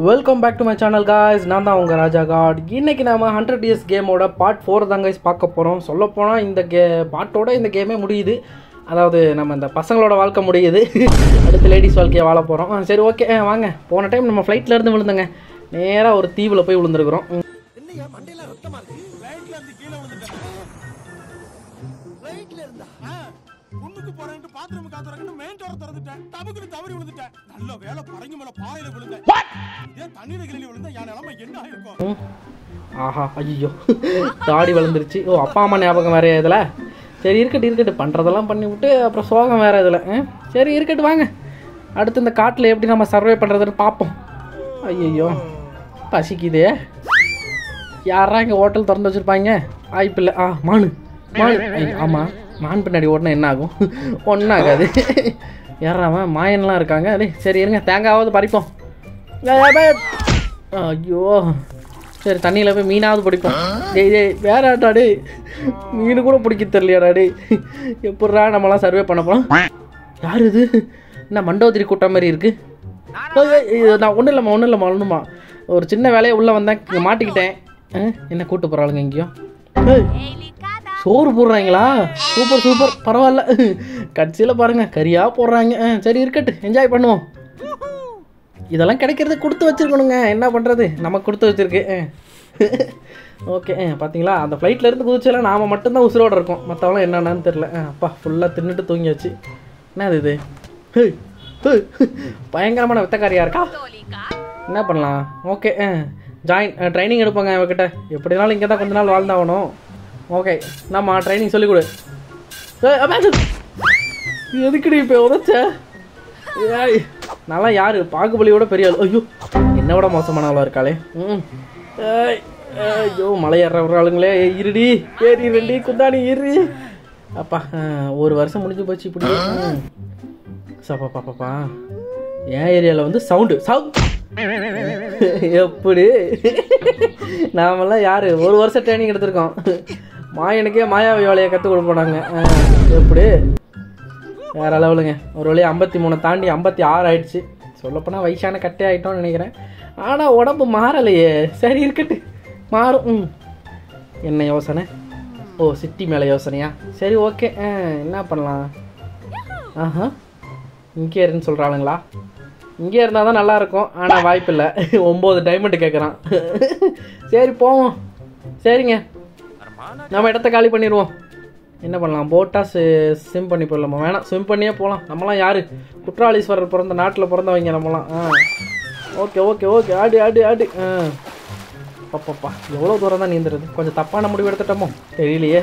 Welcome back to my channel guys நான் தான் உங்கள் ராஜா காட் இன்னைக்கு நாம ஹண்ட்ரட் இயர்ஸ் கேமோட பார்ட் ஃபோர் தான் guys பார்க்க போகிறோம் சொல்லப்போனால் இந்த கே பாட்டோட இந்த கேமே முடியுது அதாவது நம்ம இந்த பசங்களோட வாழ்க்கை முடியுது அடுத்து லேடிஸ் வாழ்க்கையை வாழ போகிறோம் சரி ஓகே வாங்க போன டைம் நம்ம ஃப்ளைட்ல இருந்து விழுந்தங்க நேராக ஒரு தீவில் போய் விழுந்துருக்குறோம் ம். என்னையா மண்டையில ரத்தமா இருக்கு ரைட்ல இருந்து கீழே விழுந்துட்டேன் ரைட்ல இருந்தா குண்டுக்கு போறேன்ட்டு பாத்ரூம் காத்துறேன்னு மெயின் டோர் திறந்துட்டேன் டபுக்குன்னு தவறி விழுந்துட்டேன் நல்ல வேலை பரங்கி மேல பாறையில விழுந்தேன் ஏன் தண்ணீர் கிளி விழுந்தா என் நிலைமை என்ன ஆயிருக்கும் ம். ஆஹா ஐயோ தாடி வளர்ந்துருச்சு ஓ அப்பா அம்மா ஞாபகம் வேற இதில் சரி இருக்கட்டு இருக்கட்டு பண்ணுறதெல்லாம் பண்ணி விட்டு அப்புறம் சோகம் வேற இதில் சரி இருக்கட்டு வாங்க அடுத்து இந்த காட்டில் எப்படி நம்ம சர்வே பண்ணுறதுன்னு பார்ப்போம் ஐயோ பசிக்குதே யாரா இங்கே ஹோட்டல் திறந்து வச்சுருப்பாங்க வாய்ப்பில்லை ஆ மானு மானு ஐ- ஆமாம் மான் பின்னாடி ஓட்டினா என்ன ஆகும் ஒன்றும் ஆகாது யாராவன் மாயன்லாம் இருக்காங்க டேய் சரி இருங்க தேங்காயாவது பறிப்போம் ஏய், ஏய், ஏய். ஐயோ சரி தண்ணியில் போய் மீனாவது பிடிப்போம் டேய் டேய் வேற ஆட்டா டேய் மீன் கூட பிடிக்க தெரியலையாடா டேய் எப்பட்றா நம்மலாம் சர்வே பண்ண போகிறோம் யார் இது என்ன மண்டோதிரி கூட்டம் மாதிரி இருக்கு ஏய், ஏய், ஏய், நான் ஒன்றும் இல்லைம்மா ஒன்றும் இல்லைம்மா ஒன்றுமா ஒரு சின்ன வேலையை உள்ளே வந்தேன் இங்க மாட்டிக்கிட்டேன் ஆ, என்ன கூட்டு போகிறாளுங்க எங்கேயும் ஏய் சோறு போடுறாங்களா சூப்பர் சூப்பர் பரவாயில்ல கடைசியில் பாருங்க கறியாக போடுறாங்க ஆ, சரி இருக்கட்டு என்ஜாய் பண்ணுவோம் இதெல்லாம் கிடைக்கிறது கொடுத்து வச்சிருக்கணுங்க என்ன பண்ணுறது நமக்கு கொடுத்து வச்சிருக்கு ஓகே பார்த்தீங்களா அந்த ஃப்ளைட்டில் இருந்து குதிச்செல்லாம் நாம் மட்டும்தான் உசுரோட இருக்கோம் மற்றவங்களாம் என்னென்னு தெரில அப்பா ஃபுல்லாக தின்னுட்டு தூங்கியாச்சு என்னது இது ஹேய், ஹேய், பயங்கரமான வித்தக்காரியா இருக்கா என்ன பண்ணலாம் ஓகே ஜாயின் ட்ரைனிங் எடுப்பாங்க அவகிட்ட எப்படினாலும் இங்கே தான் கொஞ்ச நாள் வாழ்ந்தாகணும் ஓகே நம்ம ட்ரைனிங் சொல்லிக் கொடு ஏய், அப்பா, இது- எதுக்குடி இப்போ உதச்ச ஏய் நல்லா யாரு பாகுபலியோட பெரிய ஆள் ஐயோ என்னை விட மோசமான ஆளா இருக்காளே ம் ஏய் ஐயோ மலை ஏற ஆளுங்களே ஏய், இருடி ஏறி ரெண்டி குந்தாணி இரு அப்பா ஆ, ஒரு வருஷம் முடிஞ்சு போச்சு இப்படி ம். சப்பா பாப்பாப்பா என் ஏரியாவில் வந்து சவுண்டு சவுண்ட் எப்படி நாமெல்லாம் யாரு ஒரு வருஷம் ட்ரைனிங் எடுத்திருக்கோம் மாயனுக்கே மாயாவி வேலையை கற்றுக் கொடுப்போனாங்க எப்படி வேற லெவலுங்க ஒரு வழியாக ஐம்பத்தி மூணு தாண்டி ஐம்பத்தி ஆறு ஆயிடுச்சு சொல்லப்போனால் வயசான கட்டே ஆயிட்டோம்னு நினைக்கிறேன் ஆனால் உடம்பு மாறலையே சரி இருக்கட்டு மாறும் ம் என்ன யோசனை ஓ சிட்டி மேலே யோசனையா சரி ஓகே என்ன பண்ணலாம் ஆஹா இங்கே இருன்னு சொல்கிறாளுங்களா இங்கே இருந்தால் தான் நல்லாயிருக்கும் ஆனால் வாய்ப்பில்லை ஒம்பது டைமண்ட் கேட்குறான் சரி போவோம் சரிங்க நம்ம இடத்த காலி பண்ணிடுவோம் என்ன பண்ணலாம் போட்டா ஸ்விம் பண்ணி போடலாமா வேணாம் ஸ்விம் பண்ணியே போகலாம் நம்மலாம் யாரு குற்றாலீஸ்வரர் பிறந்த நாட்டில் பிறந்தவங்க நம்மலாம் ஆ ஓகே ஓகே ஓகே ஆடு ஆடு ஆடு ஆ பாப்பாப்பா எவ்வளோ தூரம் தான் நீந்துறது கொஞ்சம் தப்பான முடிவு எடுத்துட்டோமோ தெரியலையே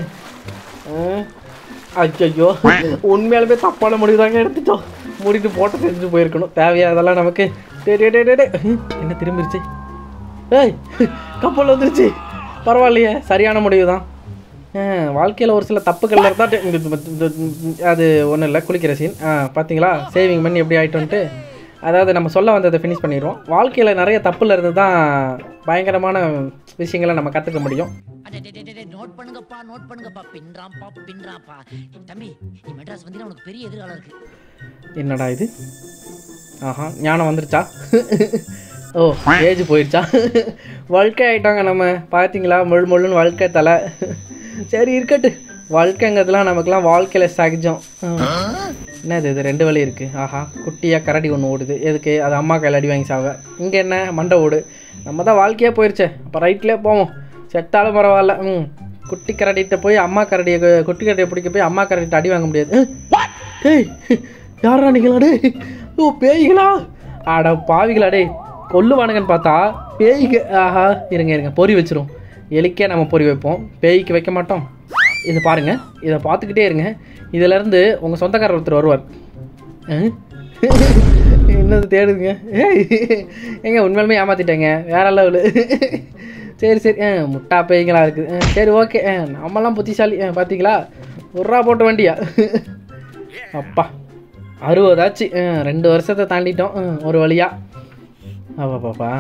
ஐயோ உண்மையாலுமே தப்பான முடிவு தாங்க எடுத்துட்டோம் முடிட்டு போட்ட செஞ்சுட்டு போயிருக்கணும் தேவையா அதெல்லாம் நமக்கு டேய், டேய், டேய், டேய், டேய். என்ன திரும்பிருச்சு ஏய் கப்பல் வந்துருச்சு பரவாயில்லையே சரியான முடிவு தான் வாழ்க்கையில் ஒரு சில தப்புகள் இருந்தால் டே- இந்த- இந்த- இந்த- அது ஒன்றும் இல்லை குளிக்கிற சீன் பார்த்தீங்களா சேவிங் பண்ணி எப்படி ஆயிட்டோன்ட்டு அதாவது நம்ம சொல்ல வந்ததை ஃபினிஷ் பண்ணிடுவோம் வாழ்க்கையில் நிறைய தப்புல இருந்து தான் பயங்கரமான விஷயங்களை நம்ம கற்றுக்க முடியும் அடடடடடட, நோட் பண்ணுங்கப்பா நோட் பண்ணுங்கப்பா பின்றாம்பா பின்றாப்பா தம்பி நீ மெட்ராஸ் வந்தீங்கன்னா உனக்கு பெரிய எதிர்காலம் இருக்கு என்னடா இது ஆஹா ஞானம் வந்துருச்சா ஓ ஏஜ் போயிடுச்சா வாழ்க்கை ஆயிட்டாங்க நம்ம பார்த்தீங்களா முழு முழுன்னு வாழ்க்கை தலை சரி இருக்கட்டு வாழ்க்கைங்கிறதுலாம் நமக்குலாம் வாழ்க்கையில் சகஜம் ம். என்னது இது ரெண்டு வழி இருக்குது ஆஹா குட்டியாக கரடி ஒன்று ஓடுது எதுக்கு அது அம்மா கையில் அடி வாங்கி சாவ இங்கே என்ன மண்டை ஓடு நம்ம தான் வாழ்க்கையே போயிடுச்சே அப்போ ரைட்லேயே போவோம் செத்தாலும் பரவாயில்ல ம் குட்டி கரடிகிட்ட போய் அம்மா கரடியை குட்டி கரடியை பிடிக்க போய் அம்மா கரடிகிட்ட அடி வாங்க முடியாது ம். டேய் யாரா நீங்களா டேய் ஓ பேய்களா அட பாவிகளா டேய் கொல்லுவானுங்கன்னு பார்த்தா பேய்க்கு ஆஹா இருங்க இருங்க பொறி வச்சிரும் எலிக்கே நம்ம பொறி வைப்போம் பேய்க்கு வைக்க மாட்டோம் இதை பாருங்க இதை பார்த்துக்கிட்டே இருங்க இதிலேருந்து உங்கள் சொந்தக்காரர் ஒருத்தர் வருவார் ஆ? என்னது தேடுதுங்க ஏய் ஏங்க உண்மையிலுமே ஏமாத்திட்டேங்க வேற லெவலு சரி சரி ஆ முட்டா பேய்களா இருக்குது ஆ, சரி ஓகே ஆ நம்மலாம் புத்திசாலி ஆ பார்த்தீங்களா ஒரு ரூபா போட்டு வண்டியா அப்பா அறுபதாச்சு ஆ, ரெண்டு வருஷத்தை தாண்டிட்டோம் ஆ, ஒரு வழியா பாப்பா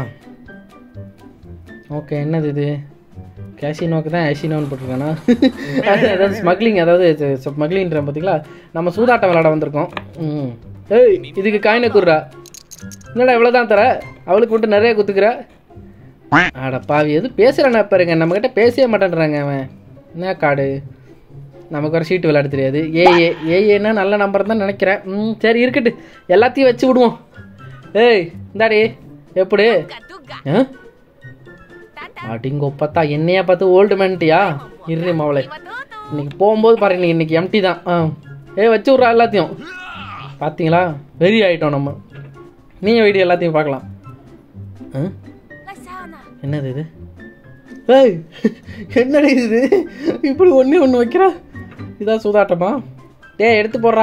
ஓகே என்னது இது கேசினோக்கு தான் ஐசினோன்னு போட்டிருக்கானா அதாவது ஸ்மக்லிங் அதாவது ஸ்மக்லிங்ன்ற பார்த்தீங்களா நம்ம சூதாட்டம் விளாட வந்திருக்கோம் ம் ஏய் இதுக்கு காயினை குர்றா என்னடா இவ்வளோ தான் தர அவளுக்கு மட்டும் நிறைய குத்துக்கிற அட பாவி எது பேசுகிறேன்னா பாருங்க நம்மக்கிட்ட பேசவே மாட்டேன்றாங்க அவன் என்ன காடு நமக்கு ஒரு சீட்டு விளையாட தெரியாது ஏஏ ஏஏன்னா நல்ல நம்பர் தான் நினைக்கிறேன் ம் சரி இருக்கட்டு எல்லாத்தையும் வச்சு விடுவோம் ஏய் இந்தாடி எப்படி ஆ அடிங்கொப்பத்தா என்னையா பார்த்து ஓல்டு மேன்ட்டியா இரு மாவளை இன்னைக்கு போகும்போது பாரு நீ இன்னைக்கு எம்டி தான் ஆ ஏ வச்சு விட்றா எல்லாத்தையும் பார்த்தீங்களா வெறி ஆகிட்டோம் நம்ம நீங்கள் வீடியோ எல்லாத்தையும் பார்க்கலாம் ஆ என்னது இது ஏய் என்னடி இது இப்படி ஒன்றே ஒன்று வைக்கிறா இதான் சூதாட்டமா டேய் எடுத்து போடுறா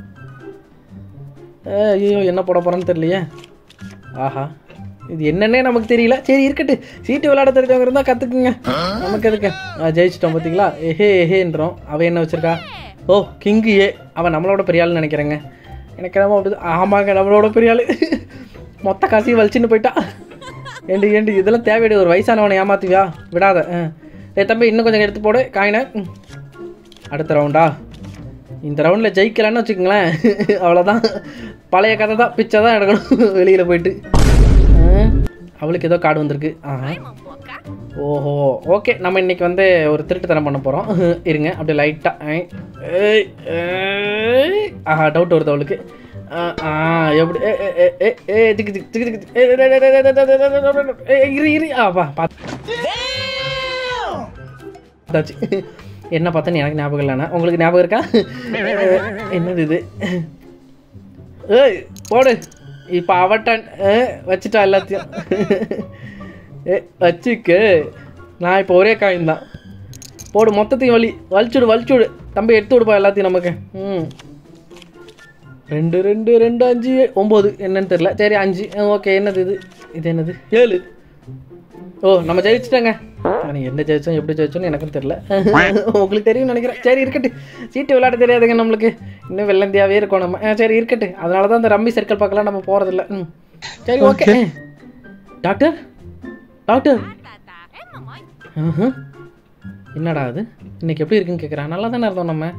ஏ ஐயோ என்ன போட போகிறேன்னு தெரியலையே ஆஹா இது என்னன்னே நமக்கு தெரியல சரி இருக்கட்டு சீட்டு விளையாட தெரிஞ்சவங்க இருந்தால் கற்றுக்குங்க நமக்கு எதுக்கு ஆ, ஜெயிச்சிட்டோம் பார்த்தீங்களா எஹே எஹேன்றோம் அவன் என்ன வச்சிருக்கா ஓ கிங்கு ஏ அவன் நம்மளோட பெரிய ஆள்னு நினைக்கிறேங்க எனக்கு என்னமோ அப்படி ஆமாங்க நம்மளோட பெரிய ஆள் மொத்த காசையும் வலிச்சுன்னு போயிட்டா ஏண்டி ஏண்டி இதெல்லாம் தேவையடி ஒரு வயசானவனை ஏமாத்துவியா விடாத ஆ. ஏய் தம்பி இன்னும் கொஞ்சம் எடுத்து போடு காயினை ம். அடுத்த ரவுண்டா இந்த ரவுண்டில் ஜெயிக்கலன்னு வச்சுக்கோங்களேன் அவ்வளோதான் பழைய கதை தான் பிச்சை தான் எடுக்கணும் வெளியில் போயிட்டு ஆ, அவளுக்கு ஏதோ கார்டு வந்திருக்கு ஆஹா ஓஹோ ஓகே நம்ம இன்னைக்கு வந்து ஒரு திருட்டுத்தனம் பண்ண போகிறோம் இருங்க அப்படியே லைட்டாக ஏய் ஏய். ஆஹா டவுட் வருது அவளுக்கு ஆ, ஆ எப்படி ஏ ஏ, ஏ, ஏ, ஏ திக்கு திக்கு திக்கு திக்கு ஏ, ஏ, ஏ, ஏ, ஏ, ஏ, ஏ, ஏ, ஏ, இரு இரு ஆ வா பார்த்து பார்த்தாச்சு என்ன பார்த்தேன்னு எனக்கு ஞாபகம் இல்லைண்ணா உங்களுக்கு ஞாபகம் இருக்கா என்னது இது ஏய் போடு இப்போ அவட்டன் வச்சுட்டா எல்லாத்தையும் ஏ வச்சுக்க நான் இப்போ ஒரே காயின் தான் போடு மொத்தத்தையும் வலி வலிச்சுடு வலிச்சுடு தம்பி எடுத்து விடுப்பா எல்லாத்தையும் நமக்கு ம் ரெண்டு ரெண்டு ரெண்டு அஞ்சு ஒம்பது என்னன்னு தெரில சரி அஞ்சு ஓகே என்னது இது இது என்னது ஏழு ஓ நம்ம ஜெயிச்சிட்டோங்க ஆனால் என்ன ஜெயிச்சோம் எப்படி ஜெயிச்சோன்னு எனக்கும் தெரில உங்களுக்கு தெரியும் நினைக்கிறேன் சரி இருக்கட்டு சீட்டு விளையாட தெரியாதுங்க நம்மளுக்கு இன்னும் வெள்ளந்தியாவே இருக்கோம் நம்ம ஆ, சரி இருக்கட்டு அதனால தான் இந்த ரம்மி சர்க்கிள் பார்க்கலாம் நம்ம போகிறதில்ல ம் சரி ஓகே டாக்டர் டாக்டர் ஆஹா. என்னடா அது இன்னைக்கு எப்படி இருக்குன்னு கேட்குறான் நல்லா தானே இருந்தோம் நம்ம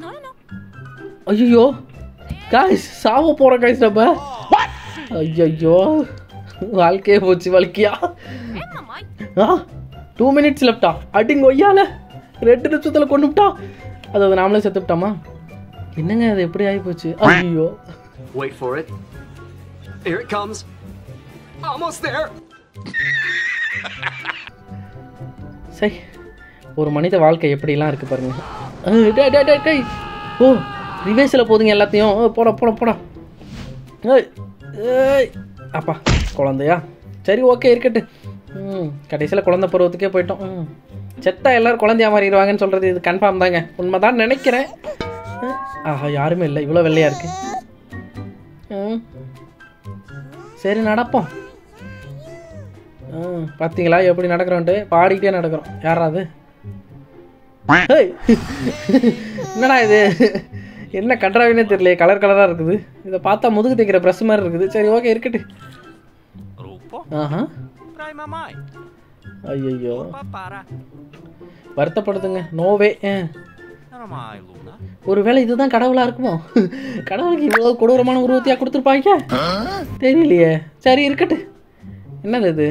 ஐயோ காய்ஸ் சாவ போகிறோம் காய்ஸ் நம்ம ஐயோ வாழ்க்கையே போச்சு வலிக்கியா ஆ டூ மினிட்ஸ் லெஃப்டா அடிங்க ஒய்யால ரெண்டு நிமிஷத்தில் கொண்டு விட்டா அதாவது நாமளே செத்துவிட்டோமா என்னங்க அது எப்படி ஆகி போச்சு ஐயோ Wait for it. Here it comes. Almost there. சரி ஒரு மனித வாழ்க்கை எப்படிலாம் இருக்கு பாருங்க ஆ, டேய், டேய், டேய், டேய். ஓ ரிவேஸில் போதுங்க எல்லாத்தையும் ஓ, போடா போடா போடா ஏய் ஏய் அப்பா குழந்தையா சரி ஓகே இருக்கட்டு ம் கடைசியில் குழந்தை பருவத்துக்கே போயிட்டோம் ம் செத்தா எல்லாரும் குழந்தையா மாறிடுவாங்கன்னு சொல்கிறது இது கன்ஃபார்ம் தாங்க உண்மைதான் நினைக்கிறேன் ஆ, ஆஹா யாருமே இல்லை இவ்வளோ வெள்ளையா இருக்கு ம் சரி நடப்போம் ஆ, பாத்தீங்களா எப்படி நடக்கிறோன்ட்டு பாடிக்கிட்டே நடக்கிறோம் யாராது ஏய், என்னடா இது என்ன கன்றாவினே தெரியல கலர் கலராக இருக்குது இதை பார்த்தா முதுகு தைக்கிற ப்ரெஸ் மாதிரி இருக்குது சரி ஓகே இருக்கட்டு Rupo, Aha try my mind. ஐயோ Papara. வருத்தப்படுதுங்க நோவே Ano mai Luna? ஒருவேளை இதுதான் கடவுளா இருக்குமோ கடவுளுக்கு இவ்வளோ கொடூரமான உருவத்தையா கொடுத்துருப்பாங்க தெரியலையே சரி இருக்கட்டு என்னது இது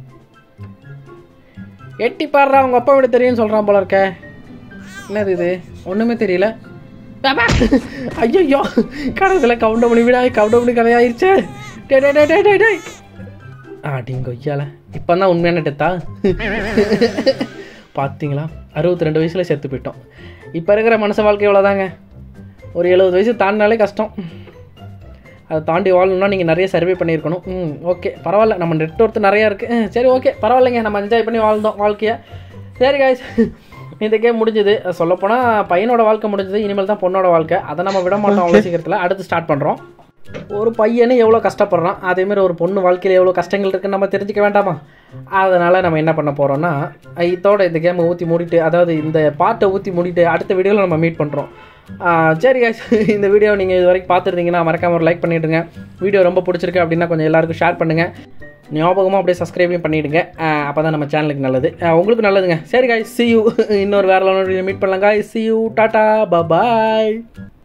எட்டி பாடுறா அவங்க அப்பா விட தெரியும்னு சொல்கிறான் போல இருக்க என்னது இது ஒன்றுமே தெரியல ஐயோ கடவுள கவுண்ட மணி விடா கவுண்ட மணி கதையாயிருச்சே டே டே டே டே டே டே ஆடிங்க ஐயால இப்போ தான் உண்மையான டெத்தா பார்த்தீங்களா அறுபத்தி ரெண்டு வயசில் செத்து போயிட்டோம் இப்போ இருக்கிற மனுஷ வாழ்க்கை எவ்வளோதாங்க ஒரு எழுபது வயசு தாண்டினாலே கஷ்டம் அதை தாண்டி வாழணும்னா நீங்கள் நிறைய சர்வே பண்ணியிருக்கணும் ம் ஓகே பரவாயில்ல நம்ம நெட் ஒர்த்து நிறையா இருக்குது சரி ஓகே பரவாயில்லைங்க நம்ம என்ஜாய் பண்ணி வாழ்ந்தோம் வாழ்க்கையை சரி காய்ஸ் இந்த கேம் முடிஞ்சது சொல்லப்போனால் பையனோட வாழ்க்கை முடிஞ்சது இனிமேல் தான் பொண்ணோட வாழ்க்கை அதை நம்ம விட மாட்டோம் அவ்வளோ சீக்கிரத்தில் அடுத்து ஸ்டார்ட் பண்ணுறோம் ஒரு பையனு எவ்வளோ கஷ்டப்படுறான் அதேமாரி ஒரு பொண்ணு வாழ்க்கையில் எவ்வளோ கஷ்டங்கள் இருக்குன்னு நம்ம தெரிஞ்சுக்க வேண்டாமா அதனால் நம்ம என்ன பண்ண போகிறோம்னா இதோட இந்த கேமை ஊற்றி மூடிட்டு அதாவது இந்த பாட்டை ஊற்றி மூடிட்டு அடுத்த வீடியோவில் நம்ம மீட் பண்ணுறோம் சரி guys இந்த வீடியோ நீங்கள் இது வரைக்கும் பார்த்துருந்தீங்கன்னா மறக்காம ஒரு லைக் பண்ணிவிடுங்க வீடியோ ரொம்ப பிடிச்சிருக்கு அப்படின்னா கொஞ்சம் எல்லாருக்கும் ஷேர் பண்ணுங்கள் ஞாபகமாக அப்படியே சப்ஸ்கிரைபையும் பண்ணிவிடுங்க அப்போ தான் நம்ம சேனலுக்கு நல்லது ஆஹ் உங்களுக்கு நல்லதுங்க சரி guys see you இன்னொரு வேறு மீட் பண்ணலாம் guys see you tata bye